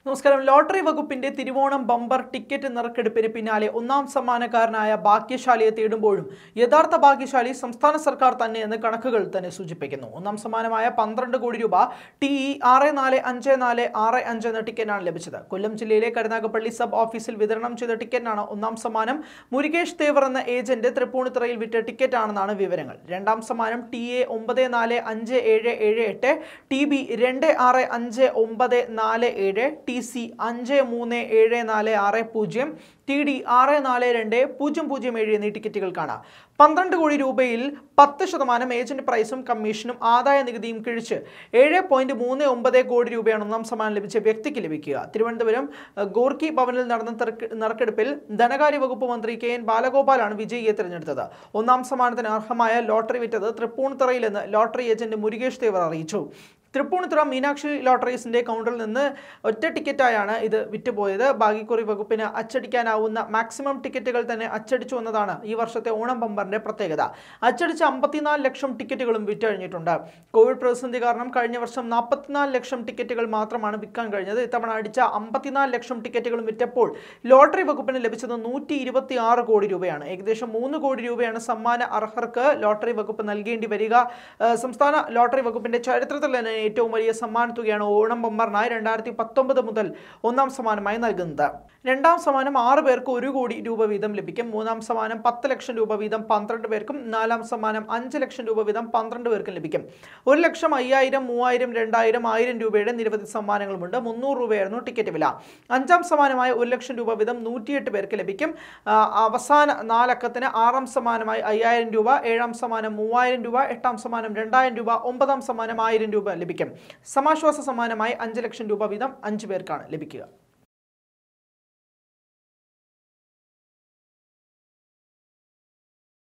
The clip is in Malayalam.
നമസ്കാരം ലോട്ടറി വകുപ്പിന്റെ തിരുവോണം ബമ്പർ ടിക്കറ്റ് നറുക്കെടുപ്പിന് പിന്നാലെ ഒന്നാം സമ്മാനക്കാരനായ ഭാഗ്യശാലിയെ തേടുമ്പോഴും യഥാർത്ഥ ഭാഗ്യശാലി സംസ്ഥാന സർക്കാർ തന്നെയെന്ന് കണക്കുകൾ തന്നെ സൂചിപ്പിക്കുന്നു ഒന്നാം സമ്മാനമായ പന്ത്രണ്ട് കോടി രൂപ ടി ഇ ആറ് നാല് അഞ്ച് നാല് ആറ് അഞ്ച് എന്ന ടിക്കറ്റാണ് ലഭിച്ചത് കൊല്ലം ജില്ലയിലെ കരുനാഗപ്പള്ളി സബ് ഓഫീസിൽ വിതരണം ചെയ്ത ടിക്കറ്റാണ് ഒന്നാം സമ്മാനം മുരുകേഷ് തേവർ എന്ന ഏജന്റ് തൃപ്പൂണിത്തുറയിൽ വിറ്റ ടിക്കറ്റാണെന്നാണ് വിവരങ്ങൾ രണ്ടാം സമ്മാനം ടി എ ഒമ്പത് നാല് അഞ്ച് ഏഴ് ഏഴ് എട്ട് ടി ബി രണ്ട് ആറ് അഞ്ച് ഒമ്പത് നാല് ഏഴ് ടി സി അഞ്ച് മൂന്ന് ഏഴ് നാല് ആറ് പൂജ്യം ടി ഡി ആറ് നാല് രണ്ട് പൂജ്യം പൂജ്യം ഏഴ് എന്നീ ടിക്കറ്റുകൾക്കാണ് പന്ത്രണ്ട് കോടി രൂപയിൽ പത്ത് ശതമാനം ഏജന്റ് പ്രൈസും കമ്മീഷനും ആദായ നികുതിയും കിഴിച്ച് ഏഴ് പോയിന്റ് മൂന്ന് ഒമ്പത് കോടി രൂപയാണ് ഒന്നാം സമ്മാനം ലഭിച്ച വ്യക്തിക്ക് ലഭിക്കുക തിരുവനന്തപുരം അഹ്, ഗോർക്കി ഭവനിൽ നടന്ന തെരക്ക് നറുക്കെടുപ്പിൽ ധനകാര്യ വകുപ്പ് മന്ത്രി കെ എൻ ബാലഗോപാലാണ് വിജയിയെ തിരഞ്ഞെടുത്തത് ഒന്നാം സമ്മാനത്തിന് അർഹമായ ലോട്ടറി വിറ്റത് തൃപ്പൂണിത്തുറയിലെന്ന് ലോട്ടറി ഏജന്റ് മുരുകേഷ് തേവർ അറിയിച്ചു തൃപ്പൂണിത്തുറ മീനാക്ഷി ലോട്ടറീസിന്റെ കൗണ്ടറിൽ നിന്ന് ഒറ്റ ടിക്കറ്റായാണ് ഇത് വിറ്റുപോയത് ഭാഗ്യക്കുറി വകുപ്പിന് അച്ചടിക്കാനാവുന്ന മാക്സിമം ടിക്കറ്റുകൾ തന്നെ അച്ചടിച്ചു എന്നതാണ് ഈ വർഷത്തെ ഓണം ബമ്പറിന്റെ പ്രത്യേകത അച്ചടിച്ച അമ്പത്തിനാല് ലക്ഷം ടിക്കറ്റുകളും വിറ്റഴിഞ്ഞിട്ടുണ്ട് കോവിഡ് പ്രതിസന്ധി കാരണം കഴിഞ്ഞ വർഷം നാൽപ്പത്തിനാല് ലക്ഷം ടിക്കറ്റുകൾ മാത്രമാണ് വിൽക്കാൻ കഴിഞ്ഞത് ഇത്തവണ അടിച്ച അമ്പത്തിനാല് ലക്ഷം ടിക്കറ്റുകളും വിറ്റപ്പോൾ ലോട്ടറി വകുപ്പിന് ലഭിച്ചത് നൂറ്റി ഇരുപത്തി ആറ് കോടി രൂപയാണ് ഏകദേശം മൂന്ന് കോടി രൂപയാണ് സമ്മാന അർഹർക്ക് ലോട്ടറി വകുപ്പ് നൽകേണ്ടി വരിക ഏഹ് സംസ്ഥാന ലോട്ടറി വകുപ്പിന്റെ ചരിത്രത്തിൽ തന്നെ ഏറ്റവും വലിയ സമ്മാന തുകയാണ് ഓണം ബമ്പറിനായി രണ്ടായിരത്തി പത്തൊമ്പത് മുതൽ ഒന്നാം സമ്മാനമായി നൽകുന്നത് രണ്ടാം സമ്മാനം ആറ് പേർക്ക് ഒരു കോടി രൂപ വീതം ലഭിക്കും മൂന്നാം സമ്മാനം പത്ത് ലക്ഷം രൂപ വീതം പന്ത്രണ്ട് പേർക്കും നാലാം സമ്മാനം അഞ്ച് ലക്ഷം രൂപ വീതം പന്ത്രണ്ട് പേർക്കും ലഭിക്കും ഒരു ലക്ഷം അയ്യായിരം മൂവായിരം രണ്ടായിരം ആയിരം രൂപയുടെ നിരവധി സമ്മാനങ്ങളുമുണ്ട് മുന്നൂറ് രൂപയായിരുന്നു ടിക്കറ്റ് വില അഞ്ചാം സമ്മാനമായ ഒരു ലക്ഷം രൂപ വീതം നൂറ്റിയെട്ട് പേർക്ക് ലഭിക്കും ആ, അവസാന നാലക്കത്തിന് ആറാം സമ്മാനമായി അയ്യായിരം രൂപ ഏഴാം സമ്മാനം മൂവായിരം രൂപ എട്ടാം സമ്മാനം രണ്ടായിരം രൂപ ഒമ്പതാം സമ്മാനം ആയിരം രൂപ ലഭിക്കും സമാശ്വാസ സമ്മാനമായി അഞ്ച് ലക്ഷം രൂപ വീതം അഞ്ച് പേർക്കാണ് ലഭിക്കുക